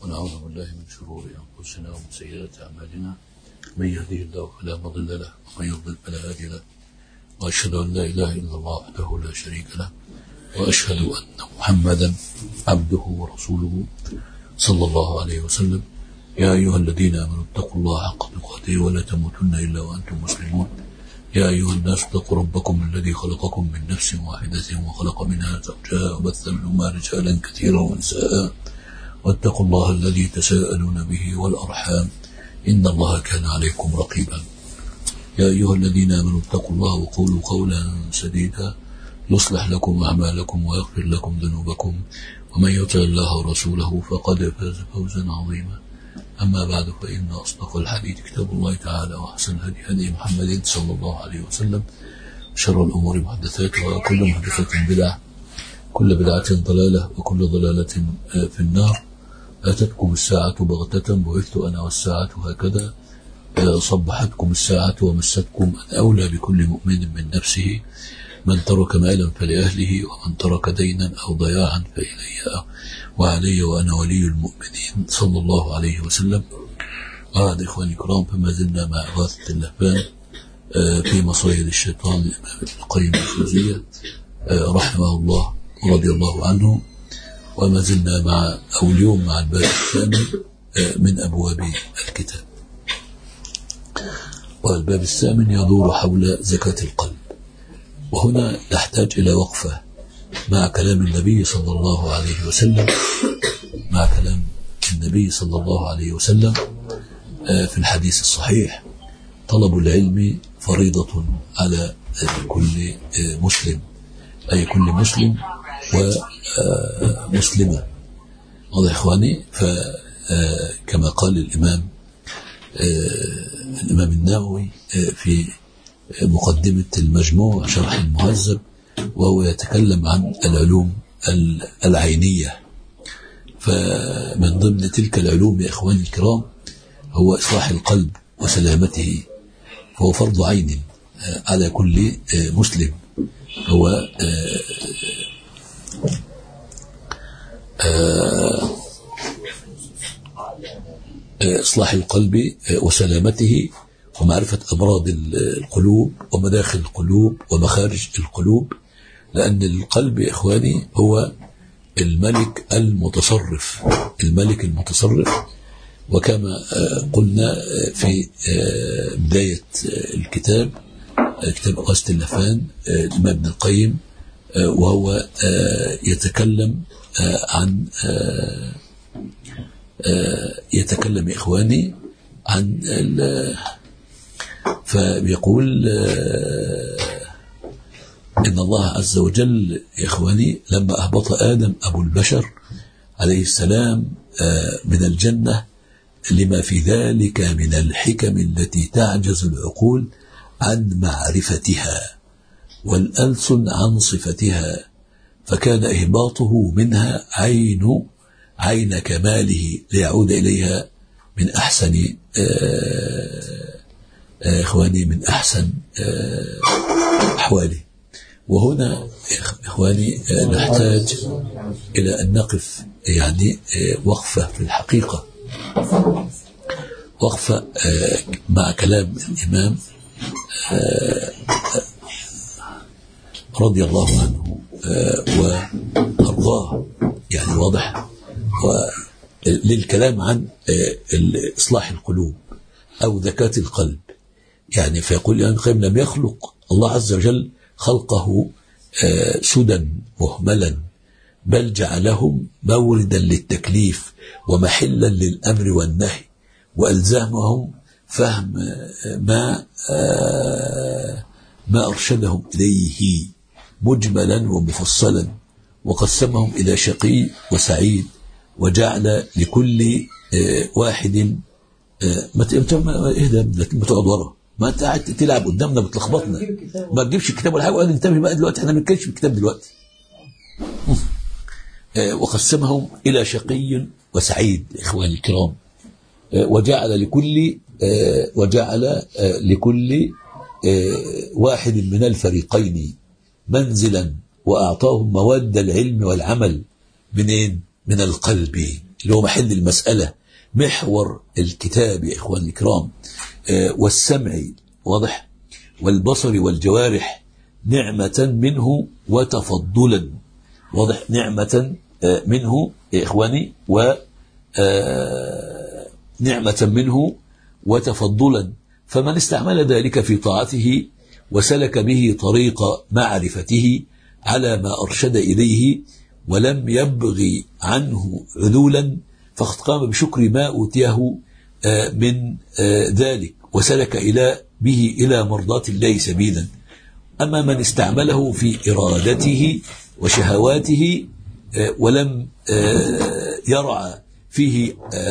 ونعوذ بالله من شرور أنفسنا ومن سيئات أعمالنا من يهده الله فلا مضل له ومن يضلل فلا هادي له وأشهد أن لا إله إلا الله وحده لا شريك له وأشهد أن محمدا عبده ورسوله صلى الله عليه وسلم يا أيها الذين آمنوا اتقوا الله حق تقاته ولا تموتن إلا وأنتم مسلمون يا أيها الناس اتقوا ربكم الذي خلقكم من نفس واحدة وخلق منها زوجها وبث منهما رجالا كثيرا ونساء واتقوا الله الذي تساءلون به والأرحام إن الله كان عليكم رقيبا يا أيها الذين آمنوا اتقوا الله وقولوا قولا سديدا يصلح لكم أعمالكم ويغفر لكم ذنوبكم ومن يطع الله ورسوله فقد فاز فوزا عظيما أما بعد فإن أصدق الحديث كتاب الله تعالى وأحسن هدي هدي محمد صلى الله عليه وسلم شر الأمور محدثاتها وكل محدثة بدعة كل بدعة ضلالة وكل ضلالة في النار أتتكم الساعة بغتة بعثت أنا والساعة هكذا صبحتكم الساعة ومستكم أن أولى بكل مؤمن من نفسه من ترك مالا فلأهله ومن ترك دينا أو ضياعا فإلي وعلي وأنا ولي المؤمنين صلى الله عليه وسلم وعد إخواني الكرام فما زلنا مع إغاثة اللهفان في مصايد الشيطان الإمام ابن القيم الجوزية رحمه الله ورضي الله عنه وما زلنا مع أو اليوم مع الباب الثامن من أبواب الكتاب والباب الثامن يدور حول زكاة القلب وهنا نحتاج إلى وقفة مع كلام النبي صلى الله عليه وسلم مع كلام النبي صلى الله عليه وسلم في الحديث الصحيح طلب العلم فريضة على كل مسلم أي كل مسلم ومسلمة واضح إخواني فكما قال الإمام الإمام النووي في مقدمة المجموع شرح المهذب وهو يتكلم عن العلوم العينية فمن ضمن تلك العلوم يا إخواني الكرام هو إصلاح القلب وسلامته فهو فرض عين على كل مسلم هو إصلاح القلب وسلامته ومعرفة أمراض القلوب ومداخل القلوب ومخارج القلوب لأن القلب يا إخواني هو الملك المتصرف الملك المتصرف وكما قلنا في بداية الكتاب كتاب غسل اللفان الإمام ابن القيم وهو يتكلم عن يتكلم يا إخواني عن فبيقول إن الله عز وجل يا إخواني لما أهبط آدم أبو البشر عليه السلام من الجنة لما في ذلك من الحكم التي تعجز العقول عن معرفتها والألسن عن صفتها فكان إهباطه منها عين عين كماله ليعود إليها من أحسن إخواني من أحسن أحواله وهنا إخواني نحتاج إلى أن نقف يعني وقفة في الحقيقة وقفة مع كلام الإمام رضي الله عنه وأرضاه يعني واضح للكلام عن إصلاح القلوب أو ذكاة القلب يعني فيقول الإمام القيم لم يخلق الله عز وجل خلقه سدى مهملا بل جعلهم موردا للتكليف ومحلا للأمر والنهي وألزامهم فهم ما ما أرشدهم إليه مجملا ومفصلا وقسمهم إلى شقي وسعيد وجعل لكل واحد ما اهدى لكن بتقعد ورا ما انت قاعد تلعب قدامنا بتلخبطنا ما تجيبش الكتاب ولا حاجه وقال انتبه بقى دلوقتي احنا ما بنتكلمش بالكتاب دلوقتي وقسمهم الى شقي وسعيد اخواني الكرام وجعل لكل وجعل لكل واحد من الفريقين منزلا وأعطاهم مواد العلم والعمل منين؟ من القلب اللي هو محل المسألة محور الكتاب يا إخواني الكرام آه، والسمع واضح والبصر والجوارح نعمة منه وتفضلا واضح نعمة آه، منه يا إخواني و آه، نعمة منه وتفضلا فمن استعمل ذلك في طاعته وسلك به طريق معرفته على ما أرشد إليه ولم يبغي عنه عذولا فقد قام بشكر ما أوتيه آه، من آه، ذلك وسلك إلى به إلى مرضاة الله سبيلا أما من استعمله في إرادته وشهواته آه، ولم يرعى فيه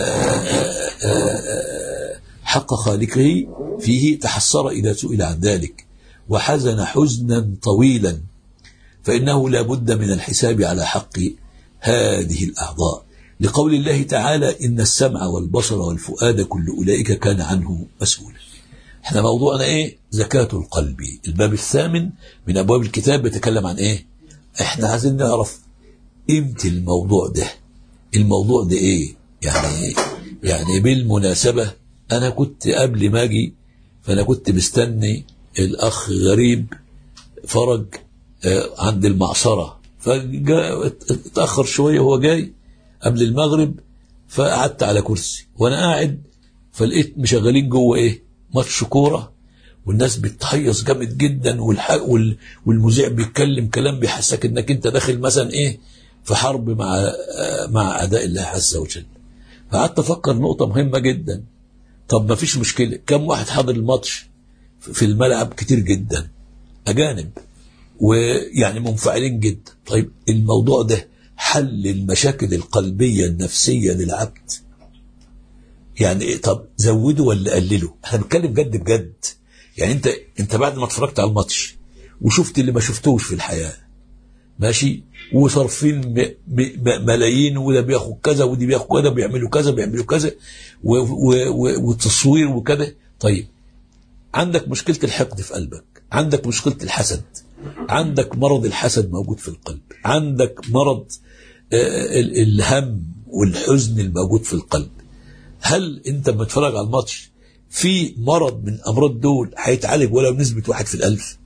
حق خالقه فيه تحسر إذا سئل عن ذلك وحزن حزنا طويلا فإنه لا بد من الحساب على حق هذه الأعضاء لقول الله تعالى إن السمع والبصر والفؤاد كل أولئك كان عنه مسؤولا احنا موضوعنا ايه زكاة القلب الباب الثامن من أبواب الكتاب بيتكلم عن ايه احنا عايزين نعرف قيمة الموضوع ده الموضوع ده ايه يعني يعني بالمناسبة انا كنت قبل ما اجي فانا كنت مستني الاخ غريب فرج آه، عند المعصرة فاتأخر شوية وهو جاي قبل المغرب فقعدت على كرسي وانا قاعد فلقيت مشغلين جوه ايه ماتش كوره والناس بتهيص جامد جدا والحق وال والمذيع بيتكلم كلام بيحسك انك انت داخل مثلا ايه في حرب مع آه، مع اعداء الله عز وجل فقعدت افكر نقطه مهمه جدا طب ما فيش مشكله كم واحد حاضر الماتش في الملعب كتير جدا اجانب ويعني منفعلين جدا طيب الموضوع ده حل المشاكل القلبية النفسية للعبد يعني طب زودوا ولا قللوا احنا بنتكلم جد بجد يعني انت انت بعد ما اتفرجت على الماتش وشفت اللي ما شفتوش في الحياة ماشي وصارفين ملايين وده بياخد كذا ودي بياخد كذا بيعملوا كذا بيعملوا كذا وتصوير وكذا طيب عندك مشكلة الحقد في قلبك عندك مشكلة الحسد عندك مرض الحسد موجود في القلب عندك مرض آه، الهم والحزن الموجود في القلب هل انت بتتفرج على الماتش في مرض من امراض دول هيتعالج ولو نسبة واحد في الالف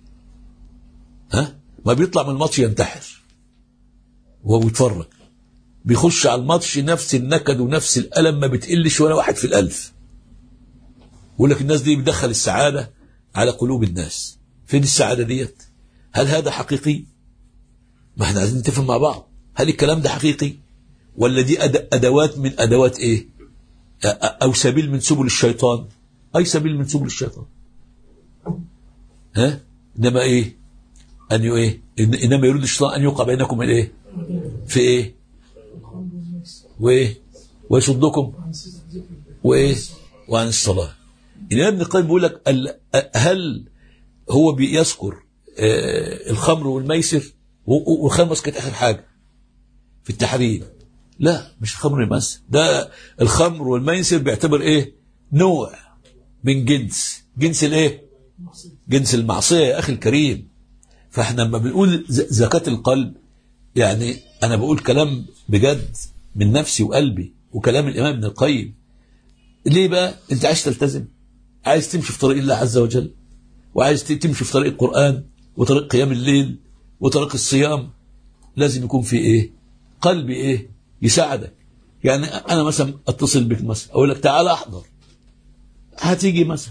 ها ما بيطلع من الماتش ينتحر وهو بيتفرج بيخش على الماتش نفس النكد ونفس الألم ما بتقلش ولا واحد في الألف يقول لك الناس دي بتدخل السعادة على قلوب الناس فين السعادة ديت هل هذا حقيقي ما احنا عايزين نتفهم مع بعض هل الكلام ده حقيقي ولا دي أدوات من أدوات إيه أو سبيل من سبل الشيطان أي سبيل من سبل الشيطان ها إنما إيه أن إيه إنما يريد الشيطان أن يوقع بينكم الإيه في إيه وإيه ويصدكم وإيه وعن الصلاة الإمام ابن القيم بيقول لك هل هو بيذكر آه، الخمر والميسر والخمس كانت آخر حاجة في التحريم لا مش الخمر والميسر ده الخمر والميسر بيعتبر ايه نوع من جنس جنس الايه جنس المعصية يا أخي الكريم فاحنا لما بنقول زكاة القلب يعني أنا بقول كلام بجد من نفسي وقلبي وكلام الإمام ابن القيم ليه بقى أنت عايز تلتزم عايز تمشي في طريق الله عز وجل وعايز تمشي في طريق القرآن وطريق قيام الليل وطريق الصيام لازم يكون في ايه قلبي ايه يساعدك يعني انا مثلا اتصل بك مثلا اقول لك تعال احضر هتيجي مثلا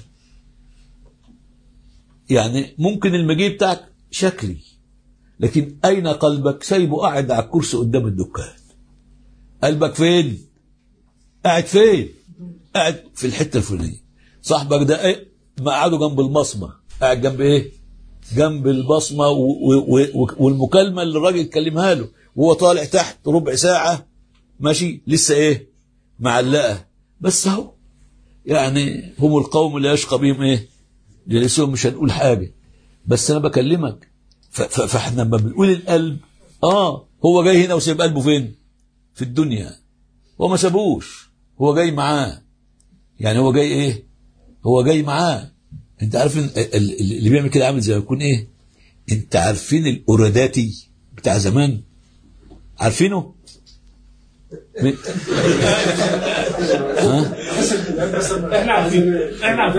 يعني ممكن المجيء بتاعك شكلي لكن اين قلبك سايبه قاعد على الكرسي قدام الدكان قلبك فين قاعد فين قاعد في الحته الفلانيه صاحبك ده ايه ما قعدوا جنب المصمى قاعد جنب ايه جنب البصمة والمكالمة اللي الراجل اتكلمها له وهو طالع تحت ربع ساعة ماشي لسه ايه معلقة بس اهو يعني هم القوم اللي يشقى بهم ايه جلسهم مش هنقول حاجة بس انا بكلمك فاحنا لما بنقول القلب اه هو جاي هنا وسيب قلبه فين في الدنيا هو ما سابوش هو جاي معاه يعني هو جاي ايه هو جاي معاه انت عارف اللي بيعمل كده عامل زي يكون ايه انت عارفين الاوراداتي بتاع زمان عارفينه من- ها؟ احنا عارفين احنا عارفين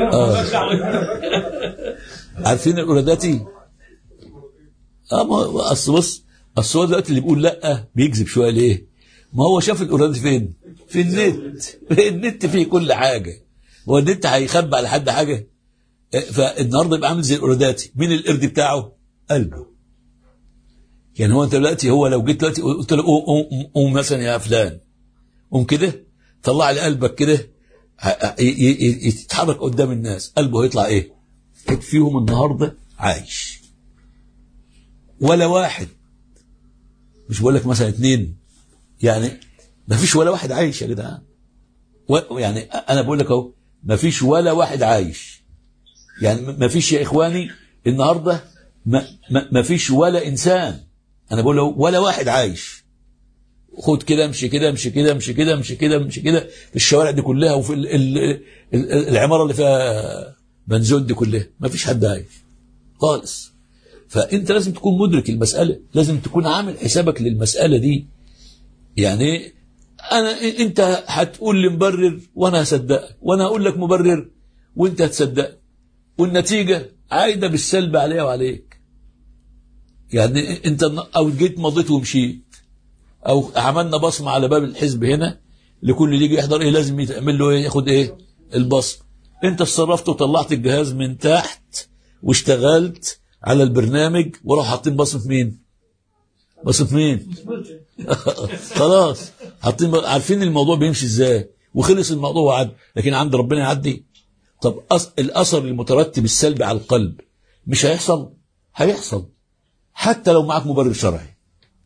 عارفين الأوراداتي اه ما اصل بص اصل هو دلوقتي اللي بيقول لا بيكذب شويه ليه؟ ما هو شاف الأوراداتي فين؟ في النت في النت فيه كل حاجه هو النت هيخبي على حد حاجه آه، فالنهارده يبقى عامل زي الأوراداتي مين القرد بتاعه؟ قلبه يعني هو انت دلوقتي هو لو جيت دلوقتي قلت له قوم قوم قوم مثلا يا فلان قوم كده طلع لي قلبك كده ه- ه- ي- ي- يتحرك قدام الناس قلبه هيطلع ايه؟ واحد فيهم النهارده عايش ولا واحد مش بقول لك مثلا اتنين يعني ما فيش ولا واحد عايش يا جدعان و- يعني انا بقول لك اهو ما فيش ولا واحد عايش يعني ما فيش يا اخواني النهارده ما, ما, ما فيش ولا انسان انا بقول له ولا واحد عايش خد كده امشي كده امشي كده امشي كده امشي كده امشي كده في الشوارع دي كلها وفي ال ال ال العماره اللي فيها بنزون دي كلها ما فيش حد عايش خالص فانت لازم تكون مدرك المساله لازم تكون عامل حسابك للمساله دي يعني انا انت هتقول لي مبرر وانا هصدقك وانا هقول لك مبرر وانت هتصدق والنتيجه عايده بالسلب عليا وعليك يعني انت او جيت مضيت ومشيت او عملنا بصمه على باب الحزب هنا لكل اللي يجي يحضر ايه لازم يتعمل له ايه ياخد ايه البصمه انت اتصرفت وطلعت الجهاز من تحت واشتغلت على البرنامج وراحوا حاطين بصمه مين بصمه مين خلاص حاطين عارفين الموضوع بيمشي ازاي وخلص الموضوع وعد لكن عند ربنا يعدي طب أص... الاثر المترتب السلبي على القلب مش هيحصل هيحصل حتى لو معك مبرر شرعي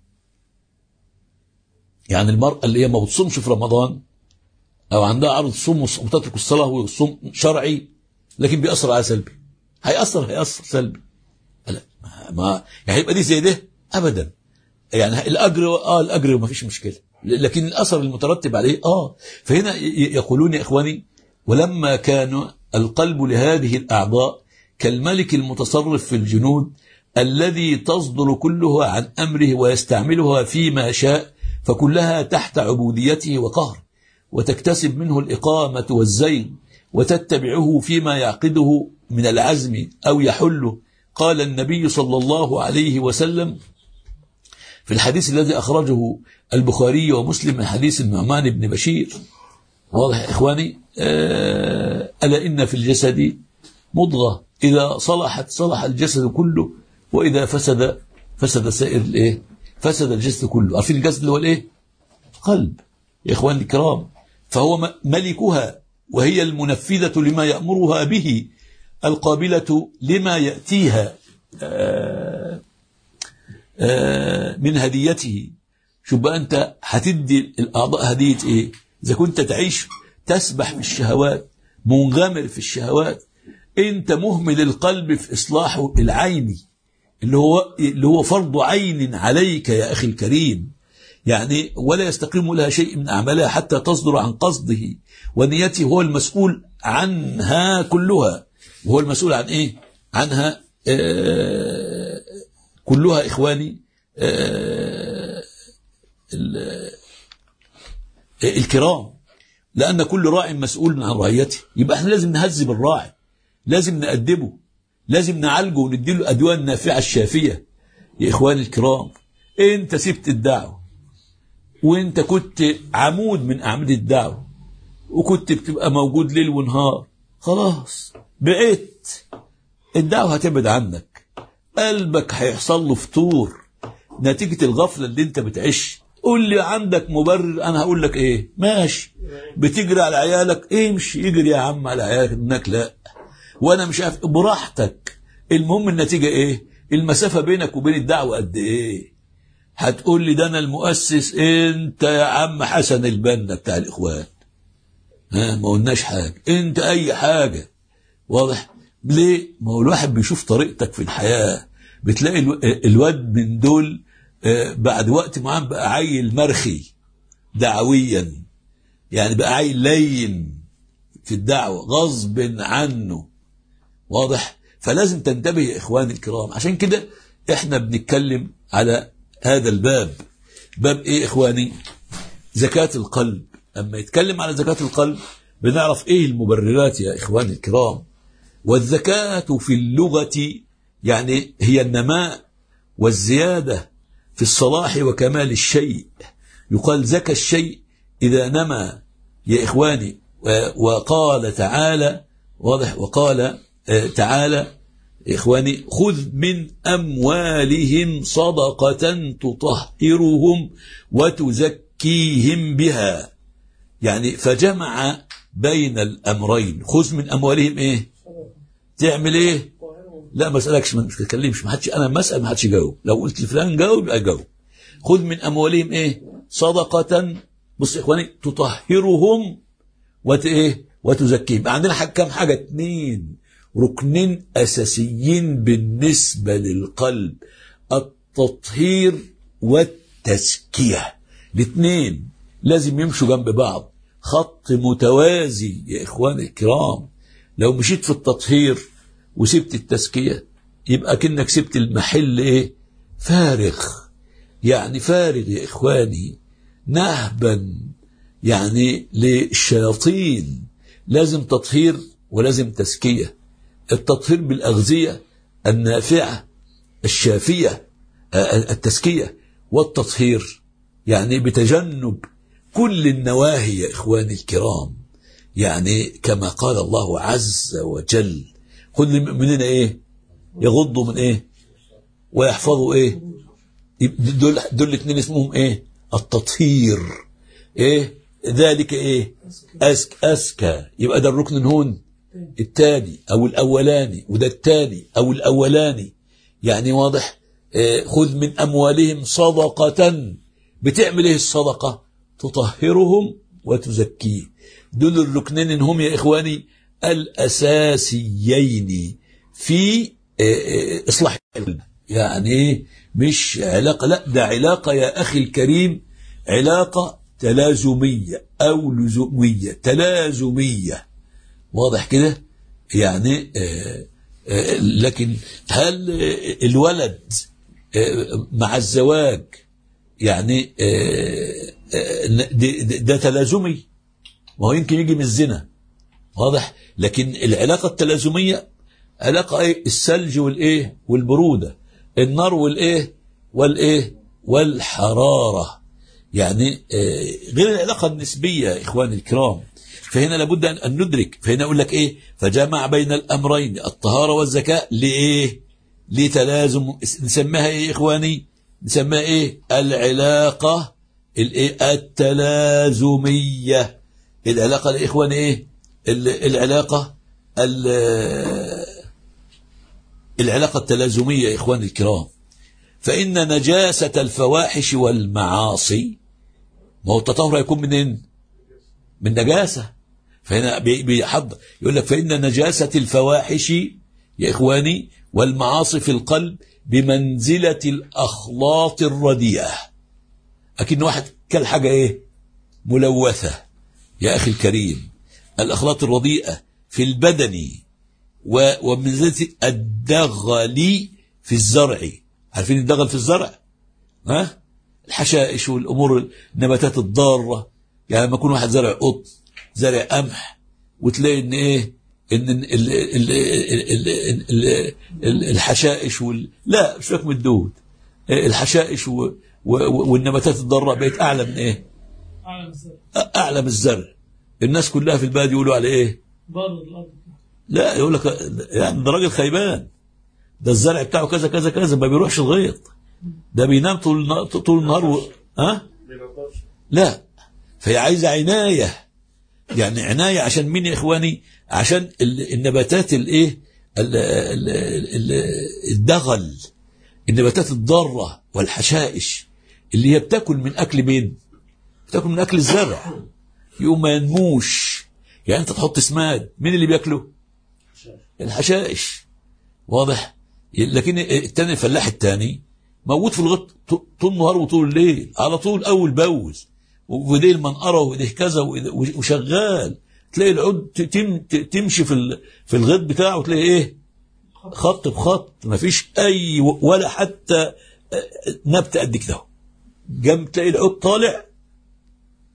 يعني المرأة اللي هي ما بتصومش في رمضان أو عندها عرض صوم وتترك الصلاة والصوم شرعي لكن بيأثر على سلبي هيأثر هيأثر سلبي لا ما- ما يعني هيبقى دي زي ده أبدا يعني الأجر آه الأجر ما فيش مشكلة لكن الأثر المترتب عليه آه فهنا ي- ي- يقولون يا إخواني ولما كان القلب لهذه الأعضاء كالملك المتصرف في الجنود الذي تصدر كلها عن أمره ويستعملها فيما شاء فكلها تحت عبوديته وقهره وتكتسب منه الإقامة والزين وتتبعه فيما يعقده من العزم أو يحله قال النبي صلى الله عليه وسلم في الحديث الذي أخرجه البخاري ومسلم من حديث النعمان بن بشير واضح يا إخواني آه، ألا إن في الجسد مضغة إذا صلحت صلح الجسد كله وإذا فسد فسد سائر الإيه فسد الجسد كله عارفين الجسد اللي هو الإيه قلب يا إخواني الكرام فهو م- ملكها وهي المنفذة لما يأمرها به القابلة لما يأتيها آه، آه، من هديته شوف بقى انت هتدي الاعضاء هديه ايه اذا كنت تعيش تسبح في الشهوات منغمر في الشهوات انت مهمل القلب في اصلاحه العيني اللي هو اللي هو فرض عين عليك يا اخي الكريم يعني ولا يستقيم لها شيء من اعمالها حتى تصدر عن قصده ونيته هو المسؤول عنها كلها وهو المسؤول عن ايه عنها آه كلها اخواني آه ال- الكرام لأن كل راع مسؤول عن رعيته يبقى احنا لازم نهذب الراعي لازم نأدبه لازم نعالجه ونديله الأدوية النافعة الشافية يا إخواني الكرام أنت سبت الدعوة وأنت كنت عمود من أعمدة الدعوة وكنت بتبقى موجود ليل ونهار خلاص بعدت الدعوة هتبعد عنك قلبك هيحصل له فتور نتيجة الغفلة اللي انت بتعيش قول لي عندك مبرر انا هقول لك ايه ماشي بتجري على عيالك امشي اجري يا عم على عيالك انك لا وانا مش عارف براحتك المهم النتيجة ايه المسافة بينك وبين الدعوة قد ايه هتقول لي ده انا المؤسس انت يا عم حسن البنا بتاع الاخوان ها ما قلناش حاجة انت اي حاجة واضح ليه ما هو الواحد بيشوف طريقتك في الحياة بتلاقي الو- الواد من دول آه، بعد وقت معين بقى عيل مرخي دعويا يعني بقى عيل لين في الدعوة غصب عنه واضح فلازم تنتبه يا إخواني الكرام عشان كده إحنا بنتكلم على هذا الباب باب إيه إخواني زكاة القلب أما يتكلم على زكاة القلب بنعرف إيه المبررات يا إخواني الكرام والزكاة في اللغة يعني هي النماء والزيادة في الصلاح وكمال الشيء يقال زكى الشيء إذا نمى يا إخواني وقال تعالى واضح وقال تعالى إخواني خذ من أموالهم صدقة تطهرهم وتزكيهم بها يعني فجمع بين الأمرين خذ من أموالهم إيه تعمل إيه لا ما اسالكش ما تتكلمش ما حدش انا ما اسال ما حدش يجاوب لو قلت لفلان جاوب يبقى جاوب خذ من اموالهم ايه صدقه بص يا اخواني تطهرهم وت ايه وتزكيهم عندنا حاجة كام حاجه اتنين ركنين اساسيين بالنسبه للقلب التطهير والتزكيه الاثنين لازم يمشوا جنب بعض خط متوازي يا اخواني الكرام لو مشيت في التطهير وسبت التزكية يبقى كأنك سبت المحل ايه فارغ يعني فارغ يا إخواني نهبا يعني للشياطين لازم تطهير ولازم تزكية التطهير بالأغذية النافعة الشافية التزكية والتطهير يعني بتجنب كل النواهي يا إخواني الكرام يعني كما قال الله عز وجل خذ المؤمنين ايه يغضوا من ايه ويحفظوا ايه دول دول الاثنين اسمهم ايه التطهير ايه ذلك ايه أسك أسكى يبقى ده الركن هون الثاني او الاولاني وده الثاني او الاولاني يعني واضح إيه خذ من اموالهم صدقة بتعمل ايه الصدقة تطهرهم وتزكيه دول الركنين هم يا اخواني الأساسيين في إصلاح القلب يعني مش علاقة لا ده علاقة يا أخي الكريم علاقة تلازمية أو لزومية تلازمية واضح كده يعني آآ آآ لكن هل الولد مع الزواج يعني ده تلازمي ما هو يمكن يجي من الزنا واضح لكن العلاقة التلازمية علاقة ايه الثلج والايه والبرودة النار والايه والايه والحرارة يعني آه غير العلاقة النسبية يا اخواني الكرام فهنا لابد ان ندرك فهنا اقول لك ايه فجمع بين الامرين الطهارة والزكاة لايه لتلازم نسميها ايه يا اخواني نسميها ايه العلاقة الايه التلازمية العلاقة يا اخواني ايه العلاقة العلاقة التلازمية يا إخواني الكرام فإن نجاسة الفواحش والمعاصي ما هو التطهر يكون منين من نجاسة فهنا بيحضر يقول لك فإن نجاسة الفواحش يا إخواني والمعاصي في القلب بمنزلة الأخلاط الرديئة أكن واحد كل حاجة إيه ملوثة يا أخي الكريم الأخلاط الرديئة في البدن ومنزلة الدغل في الزرع عارفين الدغل في الزرع ها الحشائش والأمور النباتات الضارة يعني لما يكون واحد زرع قط زرع قمح وتلاقي ان ايه ان ال ال ال ال ال ال الحشائش وال لا مش من الدود الحشائش و والنباتات الضارة بقت اعلى من ايه أعلى من الزرع اعلى من الزرع الناس كلها في البلد يقولوا على ايه ضار الأرض لا يقول لك يعني ده راجل خيبان ده الزرع بتاعه كذا كذا كذا ما بيروحش الغيط ده بينام طول النا- طول النهار و... ها لا فهي عايزه عنايه يعني عنايه عشان مين يا اخواني عشان ال- النباتات الايه ال- ال- ال- الدغل النباتات الضاره والحشائش اللي هي بتاكل من اكل مين بتاكل من اكل الزرع يقوم ما ينموش يعني انت تحط سماد مين اللي بياكله الحشائش واضح لكن التاني الفلاح التاني موجود في الغط ط- طول النهار وطول الليل على طول اول باول وايديه المنقره وايديه كذا وإيديه- وشغال تلاقي العود ت- تم ت- تمشي في ال- في الغط بتاعه تلاقي ايه خط بخط ما فيش اي ولا حتى نبته قد كده جنب تلاقي العود طالع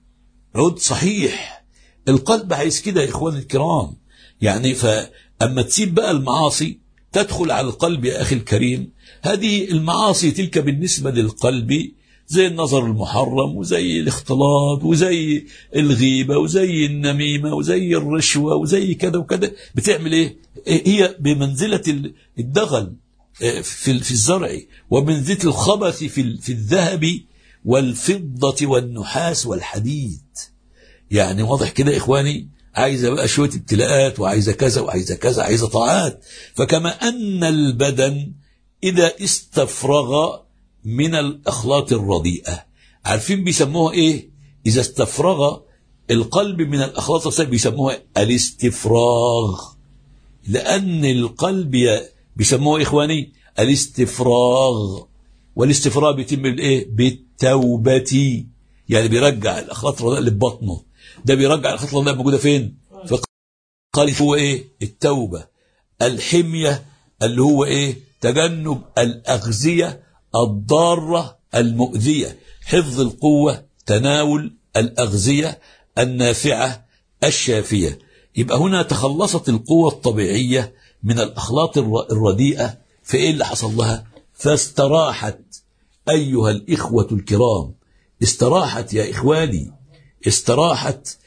عود صحيح القلب عايز كده يا إخواني الكرام يعني فأما تسيب بقى المعاصي تدخل على القلب يا أخي الكريم هذه المعاصي تلك بالنسبة للقلب زي النظر المحرم وزي الاختلاط وزي الغيبة وزي النميمة وزي الرشوة وزي كذا وكذا بتعمل ايه هي بمنزلة الدغل في في الزرع ومنزلة الخبث في في الذهب والفضة والنحاس والحديد يعني واضح كده يا إخواني عايزة بقى شوية ابتلاءات وعايزة كذا وعايزة كذا عايزة طاعات فكما أن البدن إذا استفرغ من الأخلاط الرديئة عارفين بيسموها إيه إذا استفرغ القلب من الأخلاط الرديئة بيسموها الاستفراغ لأن القلب بيسموها إخواني الاستفراغ والاستفراغ بيتم بالإيه بالتوبة يعني بيرجع الأخلاط الرديئة اللي في بطنه ده بيرجع الأخلاط الرديئة موجودة فين في قال هو إيه التوبة الحمية اللي هو إيه تجنب الأغذية الضارة المؤذية حفظ القوة تناول الأغذية النافعة الشافية يبقى هنا تخلصت القوة الطبيعية من الأخلاط الرديئة فإيه اللي حصل لها فاستراحت أيها الإخوة الكرام استراحت يا إخواني استراحت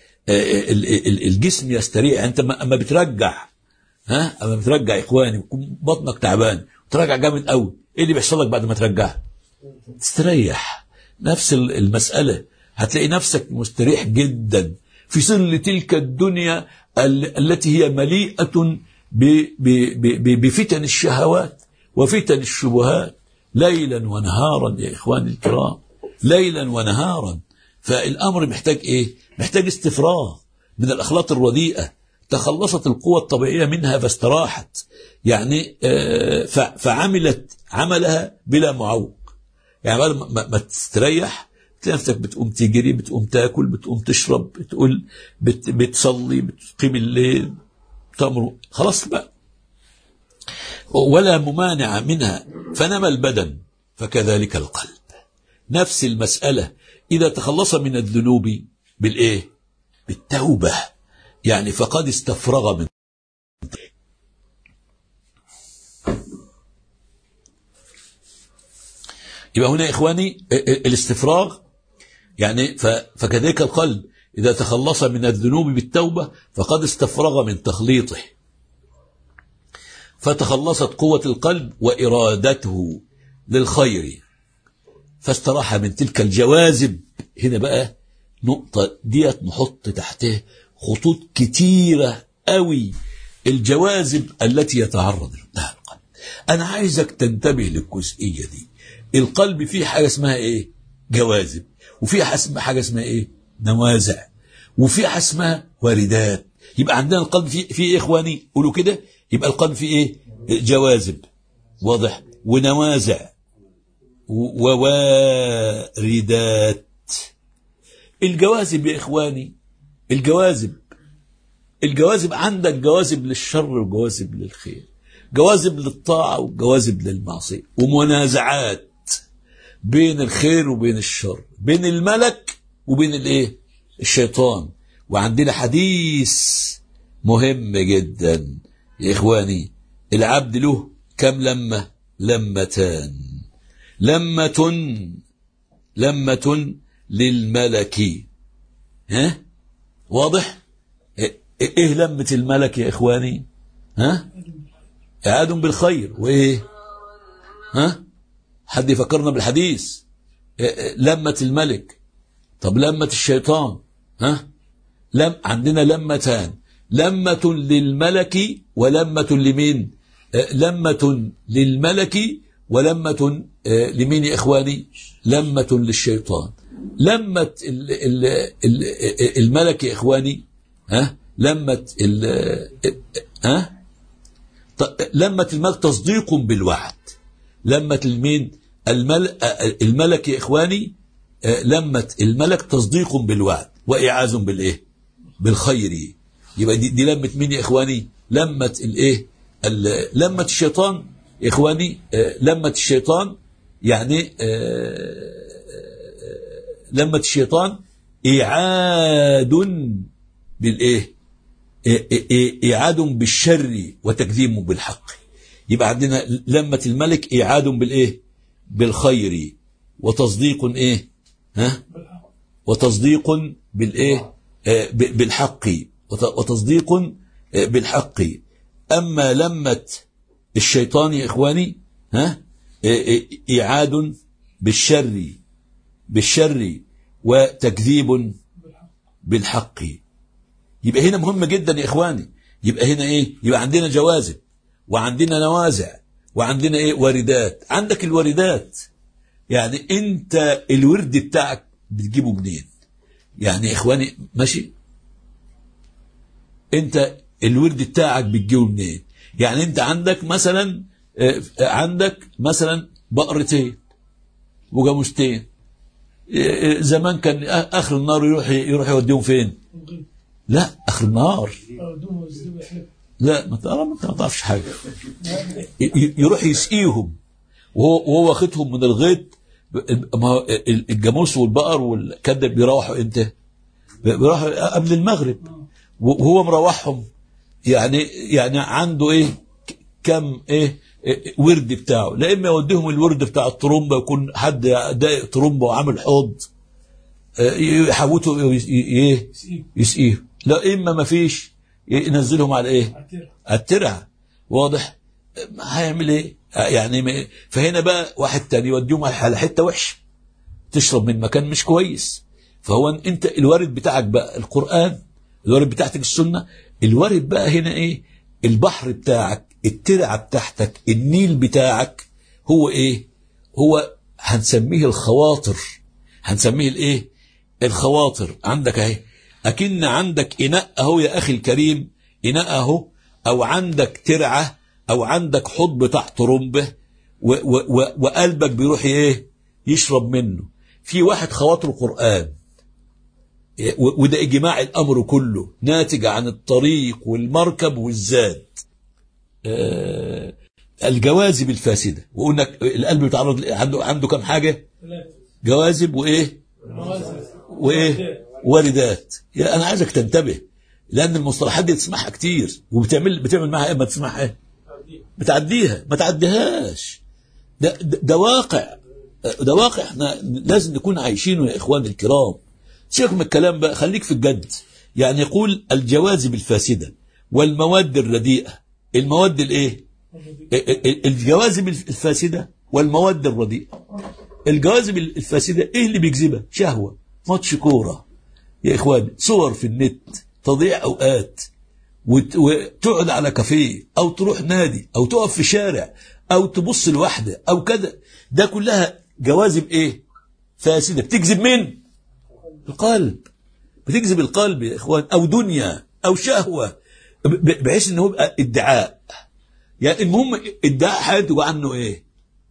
الجسم يستريح أنت أما بترجع ها أما بترجع يا إخواني بطنك تعبان ترجع جامد قوي ايه اللي بيحصل لك بعد ما ترجع تستريح نفس المسألة هتلاقي نفسك مستريح جدا في ظل تلك الدنيا التي هي مليئة بفتن الشهوات وفتن الشبهات ليلا ونهارا يا إخواني الكرام ليلا ونهارا فالأمر محتاج إيه محتاج استفراغ من الأخلاط الرديئة تخلصت القوة الطبيعية منها فاستراحت يعني فعملت عملها بلا معوق يعني بعد ما تستريح تلاقي نفسك بتقوم تجري بتقوم تاكل بتقوم تشرب بتقول بت بتصلي بتقيم الليل تأمر خلاص بقى ولا ممانع منها فنمى البدن فكذلك القلب نفس المسألة إذا تخلص من الذنوب بالإيه بالتوبة يعني فقد استفرغ من يبقى هنا يا إخواني الاستفراغ يعني فكذلك القلب إذا تخلص من الذنوب بالتوبة فقد استفرغ من تخليطه فتخلصت قوة القلب وإرادته للخير فاستراح من تلك الجوازب هنا بقى نقطة ديت نحط تحته خطوط كتيرة قوي الجوازب التي يتعرض لها القلب أنا عايزك تنتبه للجزئية دي القلب فيه حاجة اسمها إيه جوازب وفيه حاجة اسمها إيه نوازع وفيه حاجة اسمها واردات يبقى عندنا القلب فيه, فيه إيه إخواني قولوا كده يبقى القلب فيه إيه جوازب واضح ونوازع وواردات الجوازب يا إخواني الجوازب الجوازب عندك جوازب للشر وجوازب للخير جوازب للطاعة وجوازب للمعصية ومنازعات بين الخير وبين الشر بين الملك وبين الايه الشيطان وعندنا حديث مهم جدا يا إخواني العبد له كم لمة لمتان لمة لمة للملك ها واضح ايه لمة الملك يا اخواني ها اعاد بالخير وايه ها حد يفكرنا بالحديث لمة الملك طب لمة الشيطان ها لم عندنا لمتان لمة للملك ولمة لمين لمة للملك ولمة لمين يا إخواني لمة للشيطان لمة الملك يا إخواني ها لمة ها لمة الملك تصديق بالوعد لمة المين الملك يا إخواني لمة الملك تصديق بالوعد وإعاز بالإيه بالخير يبقى دي, دي لمة مين يا إخواني لمة الإيه لمة الشيطان يا إخواني لمة الشيطان يعني لمة الشيطان إعاد بالإيه إ- إ- إعاد بالشر وتكذيب بالحق يبقى عندنا لمة الملك إعاد بالإيه بالخير وتصديق إيه ها بالحق وتصديق بالإيه آه، ب- بالحق وت- وتصديق آه، بالحق أما لمة الشيطان يا إخواني ها آه، آه، إعاد بالشر بالشر وتكذيب بالحق بالحق يبقى هنا مهم جدا يا إخواني يبقى هنا إيه يبقى عندنا جوازب وعندنا نوازع وعندنا إيه واردات عندك الواردات يعني أنت الورد بتاعك بتجيبه منين يعني يا إخواني ماشي انت الورد بتاعك بتجيبه منين يعني انت عندك مثلا آه، عندك مثلا بقرتين وجاموستين آه، آه، زمان كان آ- اخر النهار يروح يروح يوديهم فين الغيب لا اخر النهار أو دوم وزدوم يحلف لا ما تعرف انت ما تعرفش حاجه ي- ي- يروح يسقيهم وهو وهو واخدهم من الغيط ب- ما هو ال- الجاموس والبقر والكذب بيروحوا امتى؟ بيروحوا قبل المغرب وهو مروحهم يعني يعني عنده ايه ك- كم ايه إيه ورد بتاعه لا اما يوديهم الورد بتاع الطرمبه يكون حد دايق طرمبه وعامل حوض آه، يحوته ي- ي- ايه سيب يسقيه لا اما ما فيش ينزلهم على ايه عتيرة الترعه واضح هيعمل ايه يعني ما- فهنا بقى واحد تاني يوديهم على حته وحشه تشرب من مكان مش كويس فهو انت الوارد بتاعك بقى القران الوارد بتاعتك السنه الوارد بقى هنا ايه البحر بتاعك الترعه بتاعتك النيل بتاعك هو ايه هو هنسميه الخواطر هنسميه الايه الخواطر عندك اهي اكن عندك اناء اهو يا اخي الكريم اناء اهو او عندك ترعه او عندك حوض بتاع طرمبه و- و- و- وقلبك بيروح ايه يشرب منه في واحد خواطر قرآن و- وده إجماع الأمر كله ناتج عن الطريق والمركب والزاد آه، الجوازب الفاسدة وقلنا القلب بيتعرض ل- عنده عنده كم حاجة ثلاثة جوازب وإيه موازن وايه واردات يا انا عايزك تنتبه لان المصطلحات دي تسمعها كتير وبتعمل بتعمل معاها ايه ما تسمعها ايه بتعديها ما تعديهاش ده, ده, ده واقع ده واقع احنا لازم نكون عايشينه يا اخواني الكرام سيبك من الكلام بقى خليك في الجد يعني يقول الجوازب الفاسده والمواد الرديئه المواد الايه ال- ال- الجوازب الفاسده والمواد الرديئه الجوازب الفاسده ايه اللي بيجذبها شهوه ماتش كوره يا اخوان صور في النت تضيع اوقات وت- وتقعد على كافيه او تروح نادي او تقف في شارع او تبص لوحده او كذا ده كلها جوازب ايه فاسده بتجذب مين القلب بتجذب القلب يا اخوان او دنيا او شهوه ب- ب- بحيث ان هو يبقى ادعاء يعني المهم ادعاء هينتج عنه ايه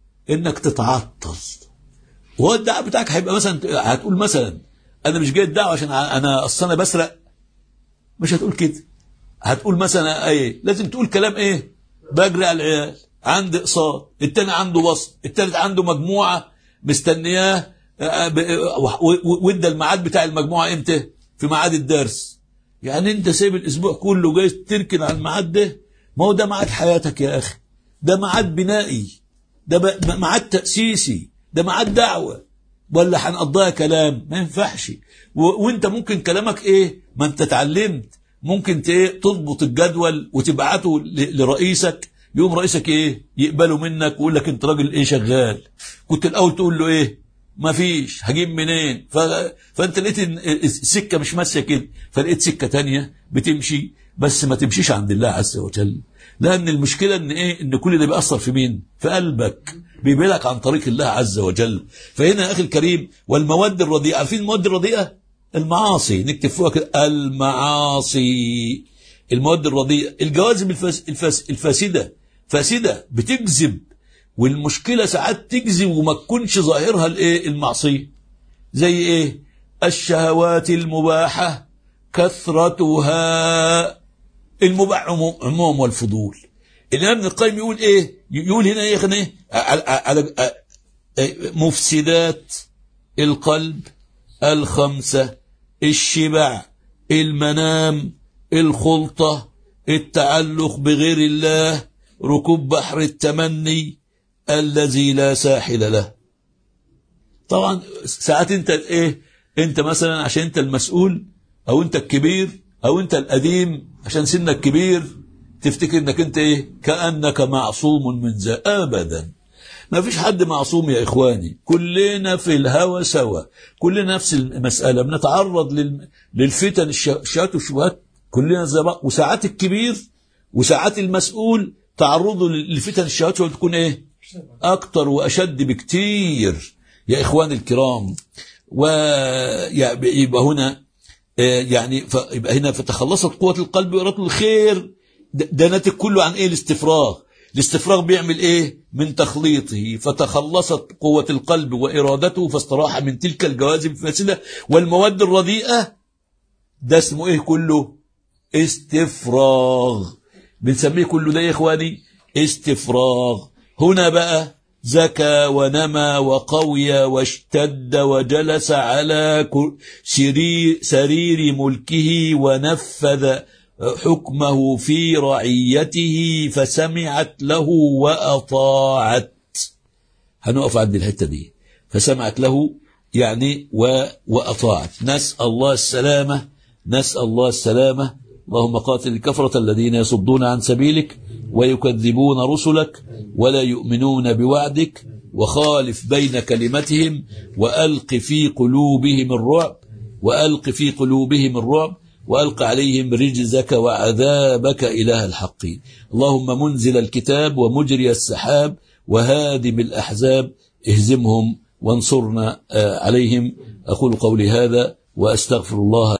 انك تتعطل وهو الدعاء بتاعك هيبقى مثلا هتقول مثلا انا مش جاي الدعوه عشان انا اصل انا بسرق مش هتقول كده هتقول مثلا ايه لازم تقول كلام ايه بجري على العيال عندي اقساط التاني عنده وسط التالت عنده مجموعه مستنياه آه، ب- آه، و- و- وادى الميعاد بتاع المجموعه امتى في ميعاد الدرس يعني انت سايب الاسبوع كله جاي تركن على الميعاد ده ما هو ده ميعاد حياتك يا اخي ده ميعاد بنائي ده ب- ميعاد تاسيسي ده ميعاد دعوه ولا هنقضيها كلام ما ينفعش و... وانت ممكن كلامك ايه ما انت اتعلمت ممكن ت- ايه تضبط الجدول وتبعته ل... لرئيسك يقوم رئيسك ايه يقبله منك ويقول لك انت راجل ايه شغال كنت الاول تقول له ايه ما فيش هجيب منين ف... فانت لقيت إن السكه مش ماشيه كده فلقيت سكه تانية بتمشي بس ما تمشيش عند الله عز وجل لان المشكله ان ايه ان كل ده بيأثر في مين في قلبك بيبعدك عن طريق الله عز وجل فهنا يا اخي الكريم والمواد الرديئه عارفين المواد الرديئه المعاصي نكتب فوقها كده المعاصي المواد الرديئه الجوازب الفاس الفاس الفاسده فاسده بتجذب والمشكله ساعات تجذب وما تكونش ظاهرها الايه المعصيه زي ايه الشهوات المباحه كثرتها المباح عموم, عموم والفضول الامام ابن القيم يقول ايه يقول هنا ايه يا ايه على, على مفسدات القلب الخمسه الشبع المنام الخلطة التعلق بغير الله ركوب بحر التمني الذي لا ساحل له طبعا ساعات انت ايه انت مثلا عشان انت المسؤول او انت الكبير او انت القديم عشان سنك كبير تفتكر انك انت ايه كانك معصوم من ذا ابدا ما فيش حد معصوم يا اخواني كلنا في الهوى سوا كلنا نفس المساله بنتعرض لل... للفتن الشهوات والشبهات كلنا زي بعض وساعات الكبير وساعات المسؤول تعرضه لفتن الشهوات تكون ايه اكتر واشد بكتير يا اخواني الكرام ويبقى هنا يعني يبقى هنا فتخلصت قوة القلب وإرادة الخير ده ناتج كله عن ايه الاستفراغ الاستفراغ بيعمل ايه من تخليطه فتخلصت قوة القلب وإرادته فاستراح من تلك الجوازم الفاسدة والمواد الرديئة ده اسمه ايه كله استفراغ بنسميه كله ده يا اخواني استفراغ هنا بقى زكى ونمى وقوي واشتد وجلس على سرير, سرير ملكه ونفذ حكمه في رعيته فسمعت له وأطاعت هنقف عند الحتة دي فسمعت له يعني و... وأطاعت نسأل الله السلامة نسأل الله السلامة اللهم قاتل الكفرة الذين يصدون عن سبيلك ويكذبون رسلك ولا يؤمنون بوعدك وخالف بين كلمتهم وألق في قلوبهم الرعب وألق في قلوبهم الرعب وألق عليهم رجزك وعذابك إله الحق اللهم منزل الكتاب ومجري السحاب وهادم الأحزاب اهزمهم وانصرنا عليهم أقول قولي هذا وأستغفر الله